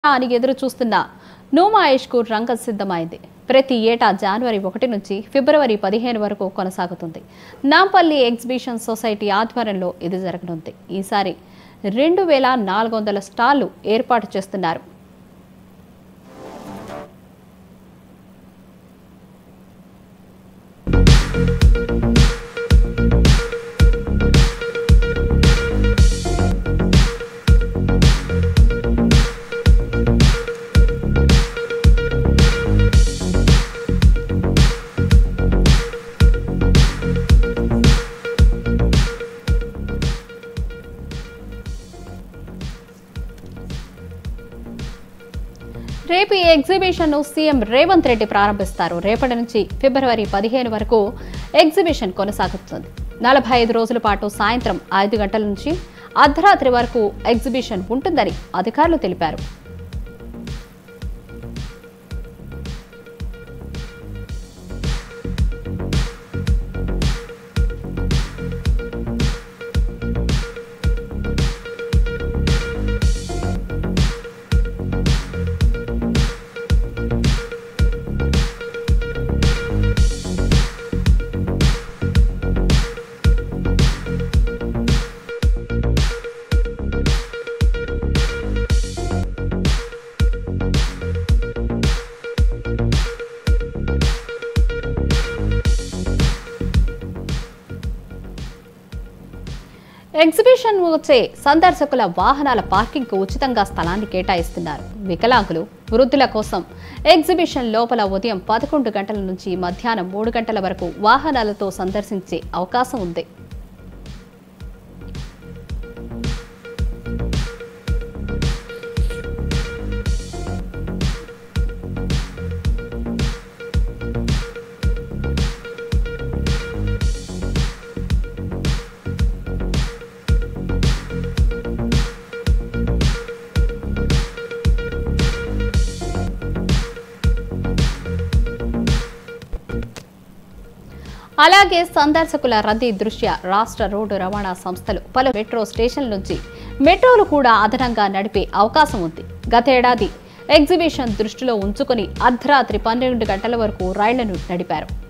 అని ఎదురు చూస్తున్న నూమాయిష్కు రంగం సిద్ధమైంది ప్రతి ఏటా జనవరి ఒకటి నుంచి ఫిబ్రవరి పదిహేను వరకు కొనసాగుతుంది నాంపల్లి ఎగ్జిబిషన్ సొసైటీ ఆధ్వర్యంలో ఇది జరగనుంది ఈసారి రెండు వేల నాలుగు వందల స్టాళ్లు ఏర్పాటు చేస్తున్నారు రేపు ఈ ఎగ్జిబిషన్ను సీఎం రేవంత్ రెడ్డి ప్రారంభిస్తారు రేపటి నుంచి ఫిబ్రవరి పదిహేను వరకు ఎగ్జిబిషన్ కొనసాగుతుంది నలభై ఐదు రోజుల పాటు సాయంత్రం ఐదు గంటల నుంచి అర్ధరాత్రి వరకు ఎగ్జిబిషన్ ఉంటుందని అధికారులు తెలిపారు ఎగ్జిబిషన్ వచ్చే సందర్శకుల వాహనాల పార్కింగ్కు ఉచితంగా స్థలాన్ని కేటాయిస్తున్నారు వికలాంగులు వృద్ధుల కోసం ఎగ్జిబిషన్ లోపల ఉదయం పదకొండు గంటల నుంచి మధ్యాహ్నం మూడు గంటల వరకు వాహనాలతో సందర్శించే అవకాశం ఉంది అలాగే సందర్శకుల రద్దీ దృష్ట్యా రాష్ట్ర రోడ్డు రవాణా సంస్థలు పలు మెట్రో స్టేషన్ల నుంచి మెట్రోలు కూడా అదనంగా నడిపే అవకాశం ఉంది గతేడాది ఎగ్జిబిషన్ దృష్టిలో ఉంచుకొని అర్ధరాత్రి పన్నెండు గంటల వరకు రైళ్లను నడిపారు